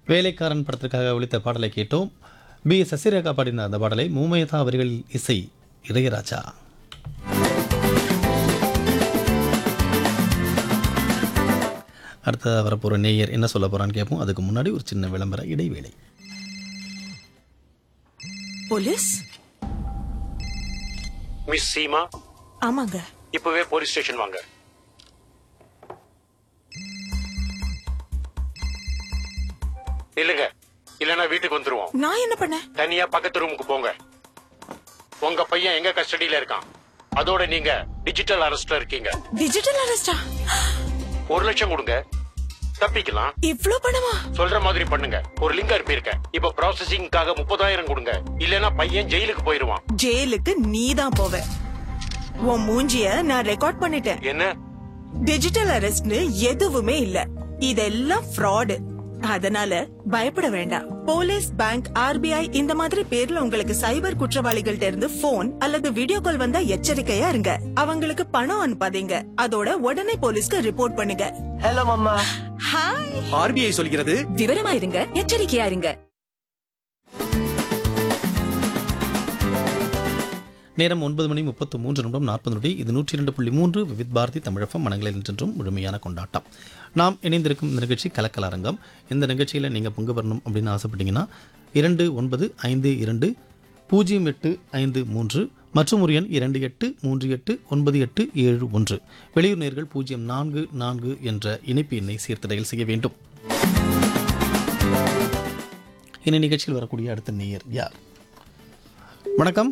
வேலைக்காரன் படத்திற்காக ஒழித்த பாடலை கேட்டோம் பி சசிரேகா பாடின அந்த பாடலை மூமயதா அவர்களில் இசை இளையராஜா அடுத்த வரப்போகிற நேயர் என்ன சொல்ல போறான்னு கேட்போம் அதுக்கு முன்னாடி ஒரு சின்ன விளம்பர இடைவேளை போலீஸ் மிஸ் சீமா ஆமாங்க இப்பவே போலீஸ் ஸ்டேஷன் வாங்க இல்லங்க இல்லனா வீட்டுக்கு வந்துருவோம் நான் என்ன பண்ணேன் தனியா பக்கத்து ரூமுக்கு போங்க உங்க பையன் எங்க கஸ்டடியில இருக்கான் அதோட நீங்க டிஜிட்டல் அரெஸ்ட்ல இருக்கீங்க டிஜிட்டல் அரெஸ்டா ஒரு லட்சம் கொடுங்க தப்பிக்கலாம் இவ்ளோ பணமா சொல்ற மாதிரி பண்ணுங்க ஒரு லிங்க் அனுப்பியிருக்கேன் இப்ப ப்ராசஸிங்காக முப்பதாயிரம் கொடுங்க இல்லனா பையன் ஜெயிலுக்கு போயிருவான் ஜெயிலுக்கு நீ தான் போவ உன் மூஞ்சிய நான் ரெக்கார்ட் பண்ணிட்டேன் என்ன டிஜிட்டல் அரெஸ்ட்னு எதுவுமே இல்ல இதெல்லாம் ஃப்ராடு அதனால பயப்பட வேண்டாம் போலீஸ் பேங்க் ஆர்பிஐ இந்த மாதிரி பேர்ல உங்களுக்கு சைபர் குற்றவாளிகள்ட்ட இருந்து போன் அல்லது வீடியோ கால் வந்தா எச்சரிக்கையா இருங்க அவங்களுக்கு பணம் அனுப்பாதீங்க அதோட உடனே போலீஸ்க்கு ரிப்போர்ட் பண்ணுங்க ஹலோ மம்மா ஹாய் ஆர்பிஐ சொல்கிறது விவரமா இருங்க எச்சரிக்கையா இருங்க நேரம் ஒன்பது மணி முப்பத்து மூன்று நிமிடம் நாற்பது நொடி இது நூற்றி இரண்டு புள்ளி மூன்று விவித் பாரதி தமிழகம் மனங்களில் நின்றும் முழுமையான கொண்டாட்டம் நாம் இணைந்திருக்கும் இந்த நிகழ்ச்சி கலக்கல் அரங்கம் இந்த நிகழ்ச்சியில் நீங்கள் பங்கு பெறணும் அப்படின்னு ஆசைப்பட்டீங்கன்னா இரண்டு ஒன்பது ஐந்து இரண்டு பூஜ்ஜியம் எட்டு ஐந்து மூன்று மற்றும் ஒரு எண் இரண்டு எட்டு மூன்று எட்டு ஒன்பது எட்டு ஏழு ஒன்று வெளியூர் நேர்கள் பூஜ்ஜியம் நான்கு நான்கு என்ற இணைப்பு எண்ணை சீர்திரையில் செய்ய வேண்டும் இந்த நிகழ்ச்சியில் வரக்கூடிய அடுத்த நேயர் யார் வணக்கம்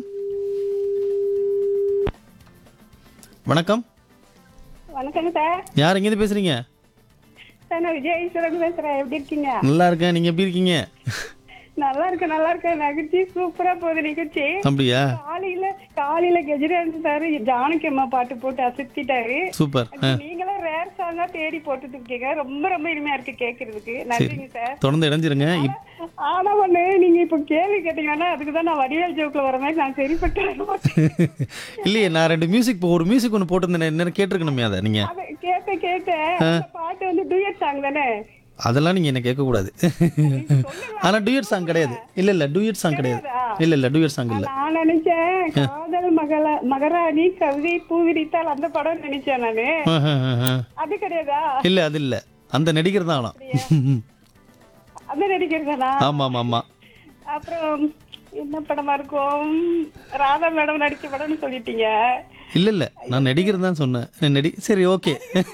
வணக்கம் வணக்கங்க சார் யார் எங்கேருந்து பேசுறீங்க சார் நான் விஜய் ஈஸ்வரன் பேசுறேன் எப்படி இருக்கீங்க நல்லா இருக்கேன் நீங்க எப்படி இருக்கீங்க நல்லா இருக்கு நல்லா இருக்கு நிகழ்ச்சி சூப்பரா போகுது நிகழ்ச்சி அப்படியா காலையில காலையில கெஜிராஜ் சார் ஜானகி அம்மா பாட்டு போட்டு அசத்திட்டாரு சூப்பர் ஆ, நீங்களும் ரேர் சாங்கா தேடி போட்டுட்டு இருக்கீங்க ரொம்ப ரொம்ப இனிமையா இருக்கு கேக்குறதுக்கு நன்றிங்க சார் தொடர்ந்து இணைஞ்சிருங்க இப்- ஆனா ஒண்ணு நீங்க இப்ப கேள்வி கேட்டீங்கன்னா அதுக்குதான் நான் வடிவேல் ஜோக்ல வர மாதிரி நான் சரிப்பட்டு வர மாட்டேன். இல்லையே நான் ரெண்டு மியூசிக் இப்போ ஒரு மியூசிக் ஒன்று போட்டிருந்தேன் என்ன கேட்டிருக்கணுமே அதை நீங்க அது கேட்டேன் கேட்டேன் அந்த பாட்டு வந்து டூயட் சாங் தானே அதெல்லாம் நீங்க என்ன கேட்கக்கூடாது ஆனா டூயட் சாங் கிடையாது இல்ல இல்ல டூயட் சாங் கிடையாது இல்ல இல்ல டூயட் சாங் இல்ல நான் நினைச்சேன் காதல் மகள மகராணி கவிதை பூவிரித்தால் அந்த படம் நினைச்சேன் நானு ஆஹ், ஆஹ், ஆஹ், ஆஹ். அது கிடையாதா இல்ல அது இல்ல அந்த நடிகர் தான் ஆனா அந்த நடிக்கிறதானா ஆமா ஆமா ஆமா அப்புறம் என்ன படமா இருக்கும் ராதா மேடம் நடிச்ச படம்னு சொல்லிட்டீங்க இல்ல இல்ல நான் நடிகர் தான் சொன்னேன் நடி சரி ஓகே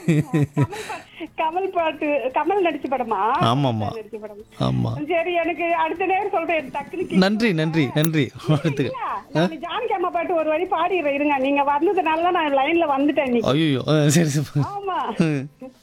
கமல் பாட்டு கமல் நடிச்ச படமா ஆமா ஆமா நடிச்ச படம் ஆமா சரி எனக்கு அடுத்த நேரம் சொல்றேன் டக்குனு நன்றி நன்றி நன்றி வாழ்த்துக்கள் நான் ஜானகி அம்மா பாட்டு ஒரு வரி பாடிடுறேன் இருங்க நீங்க வந்ததுனால தான் நான் லைன்ல வந்துட்டேன் இன்னைக்கு ஐயோ சரி சரி ஆமா ம்.